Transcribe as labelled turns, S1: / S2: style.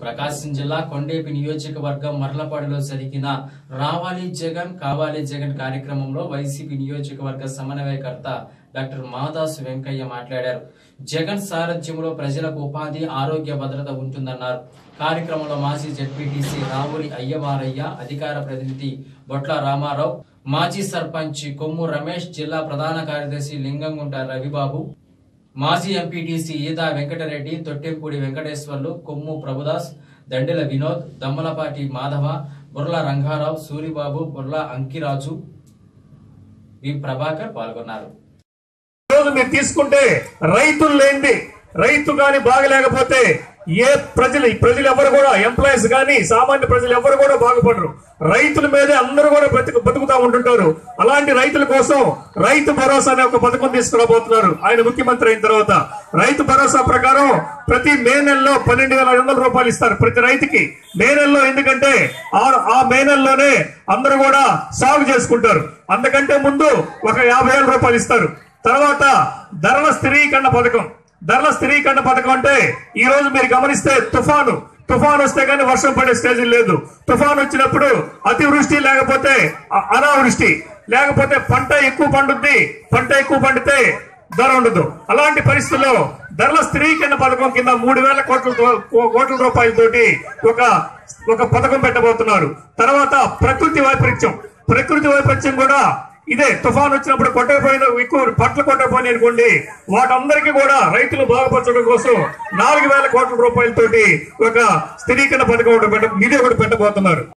S1: ప్రకాశం జిల్లా కొండేపి నియోజకవర్గం మర్లపాడులో జరిగిన రావాలి జగన్ కావాలి జగన్ కార్యక్రమంలో వైసీపీ నియోజకవర్గ సమన్వయకర్త డాక్టర్ మాదాసు వెంకయ్య మాట్లాడారు జగన్ సారథ్యంలో ప్రజలకు ఉపాధి ఆరోగ్య భద్రత ఉంటుందన్నారు కార్యక్రమంలో మాజీ జడ్పీటీసీ రావులి అయ్యవారయ్య అధికార ప్రతినిధి బొట్ల రామారావు మాజీ సర్పంచ్ కొమ్ము రమేష్ జిల్లా ప్రధాన కార్యదర్శి లింగంగుంట రవిబాబు మాజీ ఎంపీటీసీ ఈదా వెంకటరెడ్డి తొట్టెంపూడి వెంకటేశ్వర్లు కొమ్ము ప్రభుదాస్ దండెల వినోద్ దమ్మలపాటి మాధవ బుర్ల రంగారావు సూరిబాబు బుర్ల అంకిరాజు వి ప్రభాకర్ పాల్గొన్నారు
S2: రోజు మీరు తీసుకుంటే రైతులు లేనిది రైతు గాని బాగలేకపోతే ఏ ప్రజలు ఈ ప్రజలు ఎవరు కూడా ఎంప్లాయీస్ గాని సామాన్య ప్రజలు ఎవరు కూడా బాగుపడరు రైతుల మీదే అందరూ కూడా బతుకు బతుకుతా ఉంటుంటారు అలాంటి రైతుల కోసం రైతు భరోసా అనే ఒక పథకం తీసుకురాబోతున్నారు ఆయన ముఖ్యమంత్రి అయిన తర్వాత రైతు భరోసా ప్రకారం ప్రతి మే నెలలో పన్నెండు వేల ఐదు వందల రూపాయలు ఇస్తారు ప్రతి రైతుకి మే నెలలో ఎందుకంటే ఆ- ఆ మే నెలలోనే అందరూ కూడా సాగు చేసుకుంటారు అందుకంటే ముందు ఒక యాభై వేల రూపాయలు ఇస్తారు తర్వాత ధరల స్థిరీకరణ పథకం ధరల స్థిరీకరణ పథకం అంటే ఈ రోజు మీరు గమనిస్తే తుఫాను తుఫాన్ వస్తే కానీ వర్షం పడే స్టేజ్ లేదు తుఫాన్ వచ్చినప్పుడు అతివృష్టి లేకపోతే అ- అనావృష్టి లేకపోతే పంట ఎక్కువ పండుద్ది పంట ఎక్కువ పండితే ధర ఉండదు అలాంటి పరిస్థితుల్లో ధరల స్థిరీకరణ పథకం కింద మూడు వేల కోట్ల తో- కోట్ల రూపాయలతోటి ఒక ఒక పథకం పెట్టబోతున్నారు తర్వాత ప్రకృతి వైపరీత్యం ప్రకృతి వైపరీత్యం కూడా ఇదే తుఫాన్ వచ్చినప్పుడు కొట్టకపోయిన ఎక్కువ పంటలు కొట్టకపోయినాయి అనుకోండి వాటందరికీ కూడా రైతులు బాగుపరచడం కోసం నాలుగు వేల కోట్ల రూపాయలతోటి ఒక స్థిరీకరణ పథకం ఒకటి పెట్ట నిధి ఒకటి పెట్టబోతున్నారు